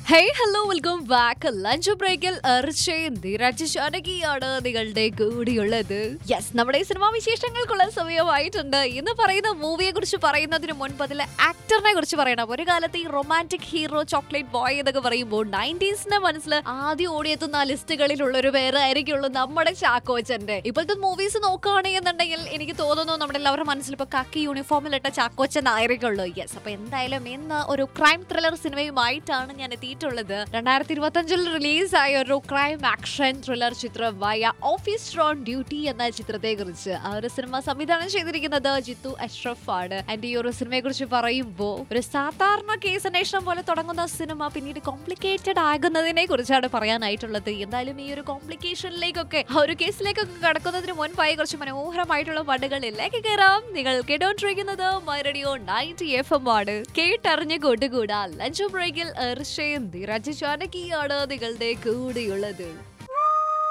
hey hello welcome back lunch ബ്രേക്കിൽ എർച്ചയും ധീരാജ് ശാനകിയാണ് നിങ്ങളുടെ കൂടിയുള്ളത് യെസ് നമ്മുടെ ഈ സിനിമാ വിശേഷങ്ങൾക്കുള്ള സമയമായിട്ടുണ്ട് ഇന്ന് പറയുന്ന മൂവിയെ കുറിച്ച് പറയുന്നതിന് മുൻപ് അതിലെ ആക്ടറിനെ കുറിച്ച് പറയണം ഒരു കാലത്ത് ഈ റൊമാൻറ്റിക് ഹീറോ ചോക്ലേറ്റ് ബോയ് എന്നൊക്കെ പറയുമ്പോൾ നയൻറ്റീസിന്റെ മനസ്സിൽ ആദ്യം ഓടിയെത്തുന്ന ആ ലിസ്റ്റുകളിലുള്ള ഒരു പേരായിരിക്കുള്ളൂ നമ്മുടെ ചാക്കോച്ചന്റെ ഇപ്പോഴത്തെ മൂവീസ് നോക്കുകയാണെന്നുണ്ടെങ്കിൽ എനിക്ക് തോന്നുന്നു നമ്മുടെ എല്ലാവരുടെ മനസ്സിൽ ഇപ്പൊ കക്കി യൂണിഫോമിലിട്ട ചാക്കോച്ചൻ ആയിരിക്കുള്ളൂ യെസ് അപ്പൊ എന്തായാലും ഇന്ന് ഒരു ക്രൈം ത്രില്ലർ സിനിമയുമായിട്ടാണ് ഞാൻ എത്തിയിട്ടുള്ളത് രണ്ടായിരത്തി ഇരുപത്തി അഞ്ചിൽ റിലീസായ ഒരു ക്രൈം ആക്ഷൻ ത്രില്ലർ ചിത്രമായ ഓഫീസ് ഓൺ ഡ്യൂട്ടി എന്ന ചിത്രത്തെ കുറിച്ച് ആ ഒരു സിനിമ സംവിധാനം ചെയ്തിരിക്കുന്നത് ജിത്തു അഷ്റഫ് ആണ് ആൻഡ് ഈ ഒരു സിനിമയെ കുറിച്ച് പറയുമ്പോൾ ഒരു സാധാരണ കേസ് അന്വേഷണം പോലെ തുടങ്ങുന്ന സിനിമ പിന്നീട് കോംപ്ലിക്കേറ്റഡ് ആകുന്നതിനെ കുറിച്ചാണ് പറയാനായിട്ടുള്ളത് എന്തായാലും ഈ ഒരു കോംപ്ലിക്കേഷനിലേക്കൊക്കെ ആ ഒരു കേസിലേക്കൊക്കെ കടക്കുന്നതിന് മുൻപായി കുറച്ച് മനോഹരമായിട്ടുള്ള പാട്ടുകളിലേക്ക് കയറാം നിങ്ങൾ കേട്ടോണ്ടിരിക്കുന്നത് മൈറഡിയോ നയൻറ്റി എഫ് എം ആണ് കേട്ടറിഞ്ഞ് കൊണ്ടുകൂടാ ലഞ്ച് ബ്രേക്കിൽ എർഷയും ധീരജ് ജാനകിയാണ് നിങ്ങളുടെ കൂടെയുള്ളത്